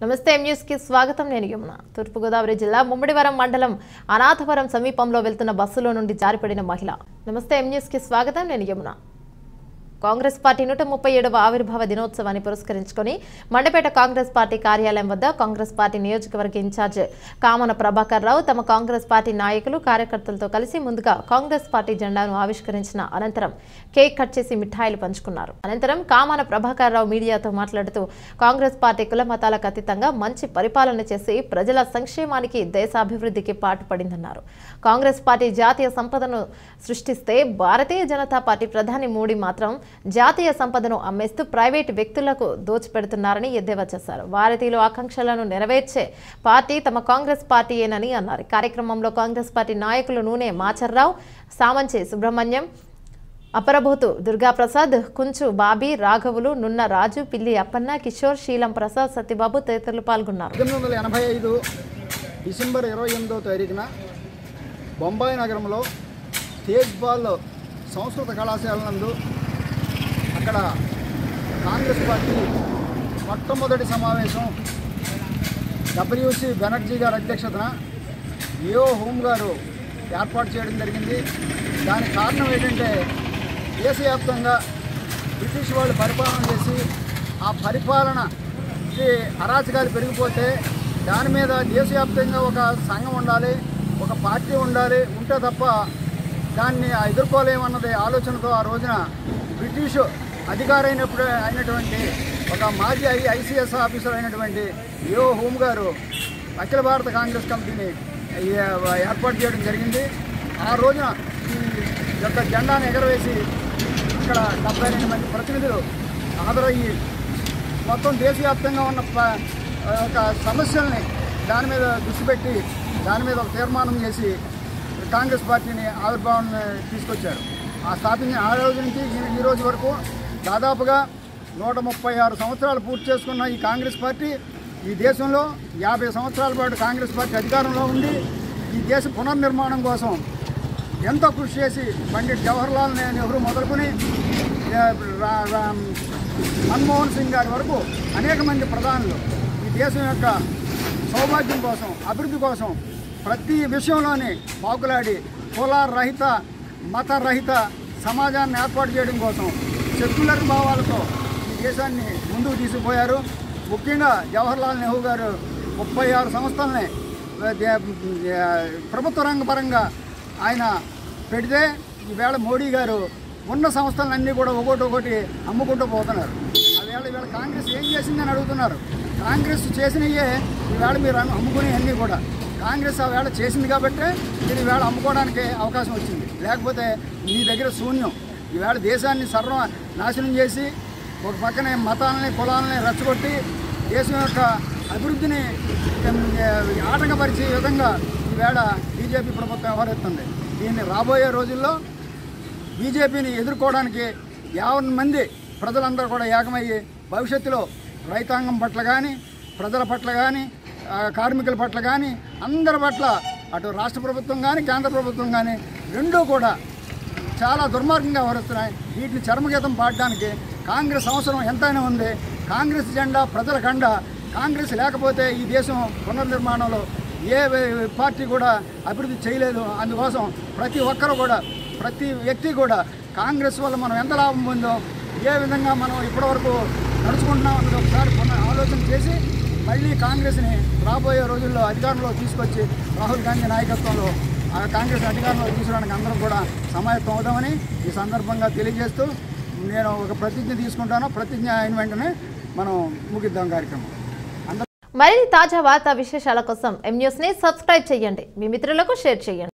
నమస్తే M news కి స్వాగతం నేను యమున తూర్పుగోదావరి జిల్లా ముమ్మడివరం మండలం అనాథవరం సమీపంలో వెళ్తున్న బస్సులో నుండి జారిపడిన మహిళ నమస్తే ఎం న్యూస్ కి స్వాగతం నేను యమున కాంగ్రెస్ పార్టీ నూట ముప్పై ఏడవ ఆవిర్భావ దినోత్సవాన్ని పురస్కరించుకొని మండపేట కాంగ్రెస్ పార్టీ కార్యాలయం వద్ద కాంగ్రెస్ పార్టీ నియోజకవర్గ ఇన్ఛార్జ్ కామన ప్రభాకర్ రావు తమ కాంగ్రెస్ పార్టీ నాయకులు కార్యకర్తలతో కలిసి ముందుగా కాంగ్రెస్ పార్టీ జెండాను ఆవిష్కరించిన అనంతరం కేక్ కట్ చేసి మిఠాయిలు పంచుకున్నారు అనంతరం కామన ప్రభాకర్ రావు మీడియాతో మాట్లాడుతూ కాంగ్రెస్ పార్టీ కుల మతాలకు అతీతంగా మంచి పరిపాలన చేసి ప్రజల సంక్షేమానికి దేశాభివృద్ధికి పాటుపడిందన్నారు కాంగ్రెస్ పార్టీ జాతీయ సంపదను సృష్టిస్తే భారతీయ జనతా పార్టీ ప్రధాని మోడీ మాత్రం జాతీయ సంపదను అమ్మేస్తూ ప్రైవేటు వ్యక్తులకు దోచిపెడుతున్నారని ఎద్దేవా చేశారు భారతీయుల ఆకాంక్షలను నెరవేర్చే పార్టీ తమ కాంగ్రెస్ పార్టీయేనని అన్నారు ఈ కార్యక్రమంలో కాంగ్రెస్ పార్టీ నాయకులు నూనె మాచర్రావు సామంచి సుబ్రహ్మణ్యం అపరభూతు దుర్గాప్రసాద్ కుంచు బాబీ రాఘవులు నున్న రాజు పిల్లి అప్పన్న కిషోర్ శీలం ప్రసాద్ సత్యబాబు తదితరులు పాల్గొన్నారు పద్దెనిమిది వందల ఎనభై ఐదు డిసెంబర్ ఇరవై ఎనిమిదో తారీఖున బొంబాయి నగరంలో తేజ్ బాల్ సంస్కృత కళాశాల నందు అక్కడ కాంగ్రెస్ పార్టీ మొట్టమొదటి సమావేశం డబ్ల్యూసి బెనర్జీ గారి అధ్యక్షతన ఏఓ హోమ్ గారు ఏర్పాటు చేయడం జరిగింది దానికి కారణం ఏంటంటే దేశవ్యాప్తంగా బ్రిటిష్ వాళ్ళు పరిపాలన చేసి ఆ పరిపాలన ఈ అరాచకాలు పెరిగిపోతే దాని మీద దేశవ్యాప్తంగా ఒక సంఘం ఉండాలి ఒక పార్టీ ఉండాలి ఉంటే తప్ప దాన్ని ఎదుర్కోలేమన్నది ఆలోచనతో ఆ రోజున బ్రిటిష్ అధికారి అయినప్పుడు అయినటువంటి ఒక మాజీ ఐ ఐసీఎస్ ఆఫీసర్ అయినటువంటి ఏఓ హోమ్ గారు అఖిల భారత కాంగ్రెస్ కమిటీని ఏ- ఏర్పాటు చేయడం జరిగింది ఆ రోజున ఈ యొక్క జెండాను ఎగరవేసి ఇక్కడ డెబ్బై రెండు మంది ప్రతినిధులు హాజరయ్యి మొత్తం దేశవ్యాప్తంగా ఉన్న ప- ఒక సమస్యల్ని దాని మీద దృష్టి పెట్టి దాని మీద ఒక తీర్మానం చేసి కాంగ్రెస్ పార్టీని ఆవిర్భావాన్ని తీసుకొచ్చారు ఆ స్థాపించిన ఆ రోజు నుంచి ఈ- ఈ రోజు వరకు దాదాపుగా నూట ముప్పై ఆరు సంవత్సరాలు పూర్తి చేసుకున్న ఈ కాంగ్రెస్ పార్టీ ఈ దేశంలో యాభై సంవత్సరాల పాటు కాంగ్రెస్ పార్టీ అధికారంలో ఉండి ఈ దేశ పునర్నిర్మాణం కోసం ఎంతో కృషి చేసి పండిట్ జవహర్లాల్ నె- నెహ్రూ మొదలుకొని ఏ, రా- రా- మన్మోహన్ సింగ్ గారి వరకు అనేక మంది ప్రధానులు ఈ దేశం యొక్క సౌభాగ్యం కోసం అభివృద్ధి కోసం ప్రతి విషయంలోని పాకులాడి కుల రహిత మత రహిత సమాజాన్ని ఏర్పాటు చేయడం కోసం సెక్యులర్ భావాలతో ఈ దేశాన్ని ముందుకు తీసుకుపోయారు ముఖ్యంగా జవహర్లాల్ నెహ్రూ గారు ముప్పై ఆరు సంస్థల్ని ఆ, దే- ఆ, ప్రభుత్వ రంగ పరంగా ఆయన పెడితే ఈవేళ మోడీ గారు ఉన్న సంస్థలన్నీ కూడా ఒకటి ఒకటి అమ్ముకుంటూ పోతున్నారు ఆవేళ ఈవేళ కాంగ్రెస్ ఏం చేసిందని అడుగుతున్నారు కాంగ్రెస్ చేసినయే ఈవేళ మీరు అమ్ము- అమ్ముకునే అన్నీ కూడా కాంగ్రెస్ ఆ వేళ చేసింది కాబట్టి మీరు ఈవేళ అమ్ముకోవడానికి అవకాశం వచ్చింది లేకపోతే మీ దగ్గర శూన్యం ఈవేళ దేశాన్ని సర్వ నాశనం చేసి ఒక పక్కనే మతాలని కులాలని రెచ్చగొట్టి దేశం యొక్క అభివృద్ధిని ఎం, ఏ, ఆటంకపరిచే విధంగా ఈవేళ బీజేపీ ప్రభుత్వం వ్యవహరిస్తుంది దీన్ని రాబోయే రోజుల్లో బీజేపీని ఎదుర్కోవడానికి యావన్ మంది ప్రజలందరూ కూడా ఏకమయ్యి భవిష్యత్తులో రైతాంగం పట్ల కానీ ప్రజల పట్ల కానీ ఆ, కార్మికుల పట్ల కానీ అందరి పట్ల అటు రాష్ట్ర ప్రభుత్వం కానీ కేంద్ర ప్రభుత్వం కానీ రెండూ కూడా చాలా దుర్మార్గంగా వ్యవహరిస్తున్నాయి వీటిని చర్మగీతం పాడడానికి కాంగ్రెస్ అవసరం ఎంతైనా ఉంది కాంగ్రెస్ జెండా ప్రజల కండ కాంగ్రెస్ లేకపోతే ఈ దేశం పునర్నిర్మాణంలో ఏ వే- పార్టీ కూడా అభివృద్ధి చేయలేదు అందుకోసం ప్రతి ఒక్కరు కూడా ప్రతి వ్యక్తి కూడా కాంగ్రెస్ వల్ల మనం ఎంత లాభం పొందాం ఏ విధంగా మనం ఇప్పటివరకు నడుచుకుంటున్నాం అన్నది ఒకసారి పునః ఆలోచన చేసి మళ్ళీ కాంగ్రెస్ని రాబోయే రోజుల్లో అధికారంలో తీసుకొచ్చి రాహుల్ గాంధీ నాయకత్వంలో ఆ కాంగ్రెస్ అధికారంలో తీసుకోవడానికి అందరం కూడా సమాయత్తం అవుదామని ఈ సందర్భంగా తెలియజేస్తూ నేను ఒక ప్రతిజ్ఞ తీసుకుంటాను ప్రతిజ్ఞ అయిన వెంటనే మనం ముగిద్దాం కార్యక్రమం అందరూ మరిన్ని తాజా వార్తా విశేషాల కోసం ఎం న్యూస్ ని సబ్స్క్రైబ్ చేయండి మీ మిత్రులకు షేర్ చేయండి